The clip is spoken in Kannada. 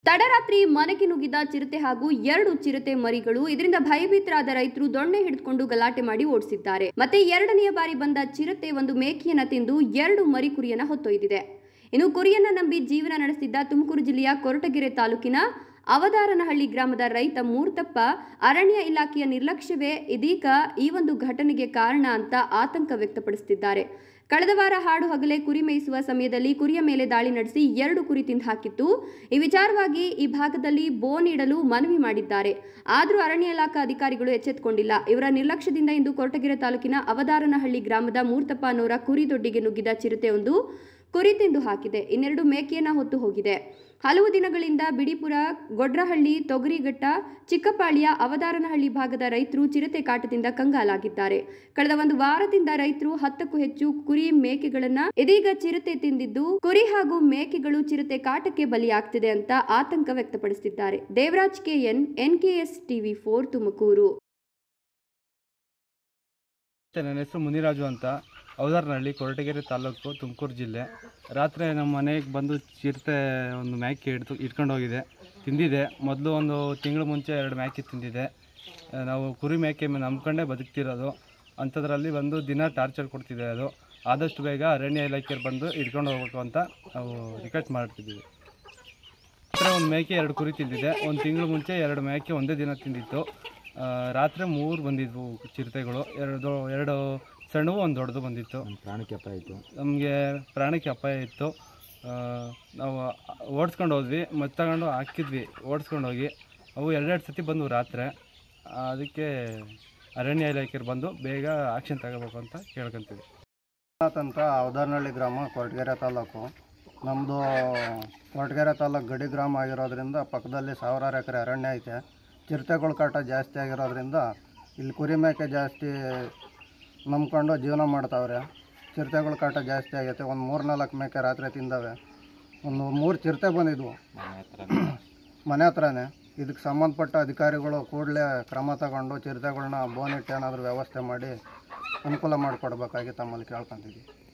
ತಡರಾತ್ರಿ ಮನೆಗೆ ನುಗ್ಗಿದ ಚಿರತೆ ಹಾಗೂ ಎರಡು ಚಿರತೆ ಮರಿಗಳು ಇದರಿಂದ ಭಯಭೀತರಾದ ರೈತರು ದೊಣ್ಣೆ ಹಿಡಿದುಕೊಂಡು ಗಲಾಟೆ ಮಾಡಿ ಓಡಿಸಿದ್ದಾರೆ ಮತ್ತೆ ಎರಡನೆಯ ಬಾರಿ ಬಂದ ಚಿರತೆ ಒಂದು ಮೇಕೆಯನ್ನ ತಿಂದು ಎರಡು ಮರಿ ಕುರಿಯನ್ನ ಹೊತ್ತೊಯ್ದಿದೆ ಇನ್ನು ಕುರಿಯನ್ನ ನಂಬಿ ಜೀವನ ನಡೆಸಿದ್ದ ತುಮಕೂರು ಜಿಲ್ಲೆಯ ಕೊರಟಗೆರೆ ತಾಲೂಕಿನ ಅವದಾರನಹಳ್ಳಿ ಗ್ರಾಮದ ರೈತ ಮೂರ್ತಪ್ಪ ಅರಣ್ಯ ಇಲಾಖೆಯ ನಿರ್ಲಕ್ಷ್ಯವೇ ಇದೀಗ ಈ ಒಂದು ಘಟನೆಗೆ ಕಾರಣ ಅಂತ ಆತಂಕ ವ್ಯಕ್ತಪಡಿಸುತ್ತಿದ್ದಾರೆ ಕಳೆದ ವಾರ ಹಾಡು ಹಗಲೇ ಕುರಿ ಮೇಯಿಸುವ ಸಮಯದಲ್ಲಿ ಕುರಿಯ ಮೇಲೆ ದಾಳಿ ನಡೆಸಿ ಎರಡು ಕುರಿ ತಿಂದು ಹಾಕಿತ್ತು ಈ ವಿಚಾರವಾಗಿ ಈ ಭಾಗದಲ್ಲಿ ಬೋ ನೀಡಲು ಮನವಿ ಮಾಡಿದ್ದಾರೆ ಆದರೂ ಅರಣ್ಯ ಇಲಾಖಾ ಅಧಿಕಾರಿಗಳು ಎಚ್ಚೆತ್ತುಕೊಂಡಿಲ್ಲ ಇವರ ನಿರ್ಲಕ್ಷ್ಯದಿಂದ ಇಂದು ಕೊರಟಗೆರೆ ತಾಲೂಕಿನ ಅವದಾರನಹಳ್ಳಿ ಗ್ರಾಮದ ಮೂರ್ತಪ್ಪ ಅನ್ನೋರ ಕುರಿ ದೊಡ್ಡಿಗೆ ನುಗ್ಗಿದ ಚಿರತೆಯೊಂದು ಕುರಿ ತಿಂದು ಹಾಕಿದೆ ಇನ್ನೆರಡು ಮೇಕೆಯನ್ನ ಹೊತ್ತು ಹೋಗಿದೆ ಹಲವು ದಿನಗಳಿಂದ ಬಿಡಿಪುರ ಗೊಡ್ರಹಳ್ಳಿ ತೊಗರಿಘಟ್ಟ ಚಿಕ್ಕಪಾಳ್ಯ ಅವದಾರನಹಳ್ಳಿ ಭಾಗದ ರೈತರು ಚಿರತೆ ಕಾಟದಿಂದ ಕಂಗಾಲಾಗಿದ್ದಾರೆ ಕಳೆದ ಒಂದು ವಾರದಿಂದ ರೈತರು ಹತ್ತಕ್ಕೂ ಹೆಚ್ಚು ಕುರಿ ಮೇಕೆಗಳನ್ನ ಇದೀಗ ಚಿರತೆ ತಿಂದಿದ್ದು ಕುರಿ ಹಾಗೂ ಮೇಕೆಗಳು ಚಿರತೆ ಕಾಟಕ್ಕೆ ಬಲಿಯಾಗ್ತಿದೆ ಅಂತ ಆತಂಕ ವ್ಯಕ್ತಪಡಿಸಿದ್ದಾರೆ Devaraj K N N K S TV four Tumakuru ಮತ್ತೆ ನನ್ನ ಹೆಸರು ಮುನಿರಾಜು ಅಂತ ಅವಧಾರನಹಳ್ಳಿ ಕೊರಟಗೆರೆ ತಾಲೂಕು ತುಮಕೂರು ಜಿಲ್ಲೆ ರಾತ್ರಿ ನಮ್ಮ ಮನೆಗೆ ಬಂದು ಚಿರತೆ ಒಂದು ಮ್ಯಾಕಿ ಹಿಡ್ದು ಇಟ್ಕೊಂಡು ಹೋಗಿದೆ ತಿಂದಿದೆ ಮೊದಲು ಒಂದು ತಿಂಗಳು ಮುಂಚೆ ಎರಡು ಮ್ಯಾಕಿ ತಿಂದಿದೆ ಆ, ನಾವು ಕುರಿ ಮೇಕೆ ಮೇಲೆ ನಂಬ್ಕೊಂಡೇ ಬದುಕ್ತಿರೋದು ಅಂಥದ್ರಲ್ಲಿ ಬಂದು ದಿನ ಟಾರ್ಚರ್ ಕೊಡ್ತಿದೆ ಅದು ಆದಷ್ಟು ಬೇಗ ಅರಣ್ಯ ಇಲಾಖೆಯವ್ರು ಬಂದು ಹಿಡ್ಕೊಂಡು ಹೋಗ್ಬೇಕು ಅಂತ ನಾವು ರಿಕ್ವೆಸ್ಟ್ ಮಾಡ್ತಿದ್ದೀವಿ ರಾತ್ರಿ ಒಂದು ಮೇಕೆ ಎರಡು ಕುರಿ ತಿಂದಿದೆ ಒಂದು ತಿಂಗಳು ಮುಂಚೆ ಎರಡು ಮೇಕೆ ಒಂದೇ ದಿನ ತಿಂದಿತ್ತು ಆ, ರಾತ್ರಿ ಮೂರು ಬಂದಿದ್ವು ಚಿರತೆಗಳು ಎರಡು ಎರಡು ಸಣ್ಣವು ಒಂದು ದೊಡ್ಡದು ಬಂದಿತ್ತು ಪ್ರಾಣಕ್ಕೆ ಅಪಾಯ ಆಯಿತು ನಮಗೆ ಪ್ರಾಣಕ್ಕೆ ಅಪಾಯ ಇತ್ತು ಆ, ನಾವು ಓಡಿಸ್ಕೊಂಡು ಹೋದ್ವಿ ಮತ್ತೆ ತಗೊಂಡು ಹಾಕಿದ್ವಿ ಓಡಿಸ್ಕೊಂಡು ಹೋಗಿ ಅವು ಎರಡೆರಡು ಸತಿ ಬಂದವು ರಾತ್ರಿ ಆ, ಅದಕ್ಕೆ ಅರಣ್ಯ ಇಲಾಖೆಯವ್ರು ಬಂದು ಬೇಗ ಆಕ್ಷನ್ ತಗೋಬೇಕು ಅಂತ ಕೇಳ್ಕೊಂತೀವಿ ಮಂಜುನಾಥ್ ಅಂತ ಅವಧಾರನಹಳ್ಳಿ ಗ್ರಾಮ ಕೊರಟಗೆರೆ ತಾಲೂಕು ನಮ್ಮದು ಕೊರಟಗೆರೆ ತಾಲೂಕು ಗಡಿ ಗ್ರಾಮ ಆಗಿರೋದ್ರಿಂದ ಪಕ್ಕದಲ್ಲಿ ಸಾವಿರಾರು ಎಕರೆ ಅರಣ್ಯ ಐತೆ ಚಿರತೆಗಳ ಕಾಟ ಜಾಸ್ತಿ ಆಗಿರೋದ್ರಿಂದ ಇಲ್ಲಿ ಕುರಿ ಮೇಕೆ ಜಾಸ್ತಿ ನಂಬ್ಕೊಂಡು ಜೀವನ ಮಾಡ್ತಾವ್ರೆ ಚಿರತೆಗಳ ಕಾಟ ಜಾಸ್ತಿ ಆಗೈತೆ ಒಂದು ಮೂರು ನಾಲ್ಕು ಮೇಕೆ ರಾತ್ರಿ ತಿಂದವೆ ಒಂದು ಮೂರು ಚಿರತೆ ಬಂದಿದ್ವು ಮನೆ ಹತ್ರನೇ ಇದಕ್ಕೆ ಸಂಬಂಧಪಟ್ಟ ಅಧಿಕಾರಿಗಳು ಕೂಡಲೇ ಕ್ರಮ ತಗೊಂಡು ಚಿರತೆಗಳನ್ನ ಬೋನಿಟ್ಟು ಏನಾದರೂ ವ್ಯವಸ್ಥೆ ಮಾಡಿ ಅನುಕೂಲ ಮಾಡಿಕೊಡ್ಬೇಕಾಗಿ ತಮ್ಮಲ್ಲಿ ಕೇಳ್ಕೊತಿದ್ವಿ